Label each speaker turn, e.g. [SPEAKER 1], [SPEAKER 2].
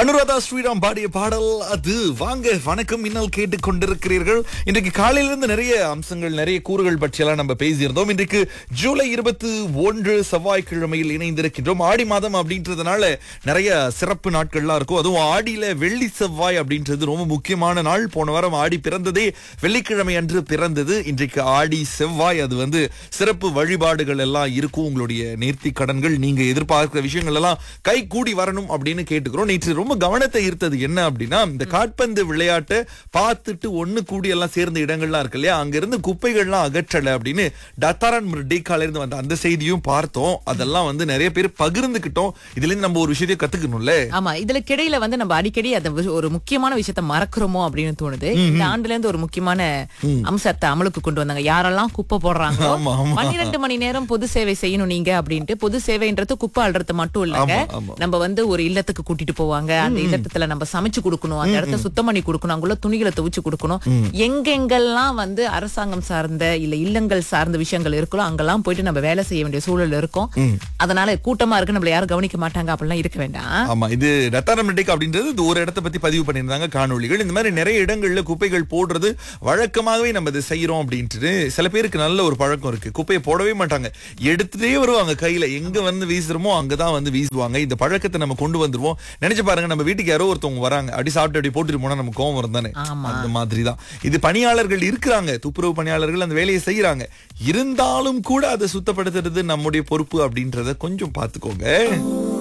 [SPEAKER 1] அனுராதா ஸ்ரீராம் பாடிய பாடல் அது வாங்க வணக்கம் இன்னல் கேட்டு கொண்டிருக்கிறீர்கள் இன்றைக்கு காலையிலிருந்து நிறைய அம்சங்கள் நிறைய கூறுகள் பற்றியெல்லாம் நம்ம பேசியிருந்தோம் இன்றைக்கு ஜூலை இருபத்தி ஒன்று செவ்வாய்க்கிழமையில் இணைந்திருக்கின்றோம் ஆடி மாதம் அப்படின்றதுனால நிறைய சிறப்பு நாட்கள்லாம் இருக்கும் அதுவும் ஆடியில வெள்ளி செவ்வாய் அப்படின்றது ரொம்ப முக்கியமான நாள் போன வாரம் ஆடி பிறந்ததே வெள்ளிக்கிழமை அன்று பிறந்தது இன்றைக்கு ஆடி செவ்வாய் அது வந்து சிறப்பு வழிபாடுகள் எல்லாம் இருக்கும் உங்களுடைய நேர்த்தி கடன்கள் நீங்க எதிர்பார்க்கிற விஷயங்கள் எல்லாம் கை கூடி வரணும் அப்படின்னு கேட்டுக்கிறோம் நேற்று ரொம்ப கவனத்தை ஈர்த்தது என்ன அப்படின்னா இந்த காட்பந்து விளையாட்டை பார்த்துட்டு ஒண்ணு கூடி எல்லாம் சேர்ந்த இடங்கள்லாம் இருக்கு இல்லையா அங்க இருந்து குப்பைகள்லாம் அகற்றல அப்படின்னு டத்தாரன் டேக்கால இருந்து வந்த அந்த செய்தியும் பார்த்தோம் அதெல்லாம் வந்து நிறைய பேர் பகிர்ந்துக்கிட்டோம் இதுல இருந்து நம்ம ஒரு விஷயத்தையும் கத்துக்கணும்ல
[SPEAKER 2] ஆமா இதுல கிடையில வந்து நம்ம அடிக்கடி அந்த வி- ஒரு முக்கியமான விஷயத்த மறக்கிறோமோ அப்படின்னு தோணுது இந்த ஆண்டுல இருந்து ஒரு முக்கியமான அம்சத்தை அமலுக்கு கொண்டு வந்தாங்க யாரெல்லாம் குப்பை போடுறாங்களோ
[SPEAKER 1] ஆமா, ஆமா.
[SPEAKER 2] பன்னிரெண்டு மணி நேரம் பொது சேவை செய்யணும் நீங்க அப்படின்ட்டு பொது சேவைன்றது குப்பை அள்ளுறது மட்டும் இல்லங்க
[SPEAKER 1] ஆமா, ஆமா.
[SPEAKER 2] நம்ம வந்து ஒரு இல்லத்துக்கு கூட்டிட்டு போவாங்க அந்த இல்லத்துல நம்ம சமைச்சு கொடுக்கணும் அந்த இடத்த சுத்தம் பண்ணி கொடுக்கணும் அங்குள்ள துணிகளை துவைச்சு கொடுக்கணும் எங்கெங்கெல்லாம் வந்து அரசாங்கம் சார்ந்த இல்ல இல்லங்கள் சார்ந்த விஷயங்கள் இருக்கோ அங்கெல்லாம் போயிட்டு நம்ம வேலை செய்ய வேண்டிய சூழல் இருக்கும் அதனால கூட்டமா இருக்கு நம்மள யாரும் கவனிக்க மாட்டாங்க அப்படிலாம் இருக்க வேண்டாம்
[SPEAKER 1] ஆமா இது டத்தாரமெட்டிக் அப்படின்றது இது ஒரு இடத்த பத்தி பதிவு பண்ணியிருந்தாங்க காணொளிகள் இந்த மாதிரி நிறைய இடங்கள்ல குப்பைகள் போடுறது வழக்கமாகவே நம்ம இதை செய்யறோம் அப்படின்ட்டு சில பேருக்கு நல்ல ஒரு பழக்கம் இருக்கு குப்பையை போடவே மாட்டாங்க எடுத்துட்டே வருவாங்க கையில எங்க வந்து வீசுறோமோ அங்கதான் வந்து வீசுவாங்க இந்த பழக்கத்தை நம்ம கொண்டு வந்துருவோம் நினைச்சு பாருங்க நம்ம வீட்டுக்கு யாரோ ஒருத்தவங்க வராங்க அப்படி சாப்பிட்டு அப்படி போட்டுட்டு போனா நம்ம கோவம் வரும் தானே
[SPEAKER 2] ஆமா.
[SPEAKER 1] அந்த மாதிரி தான் இது பணியாளர்கள் இருக்கிறாங்க துப்புரவு பணியாளர்கள் அந்த வேலையை செய்யறாங்க இருந்தாலும் கூட அதை சுத்தப்படுத்துறது நம்முடைய பொறுப்பு அப்படின்றத கொஞ்சம் பாத்துக்கோங்க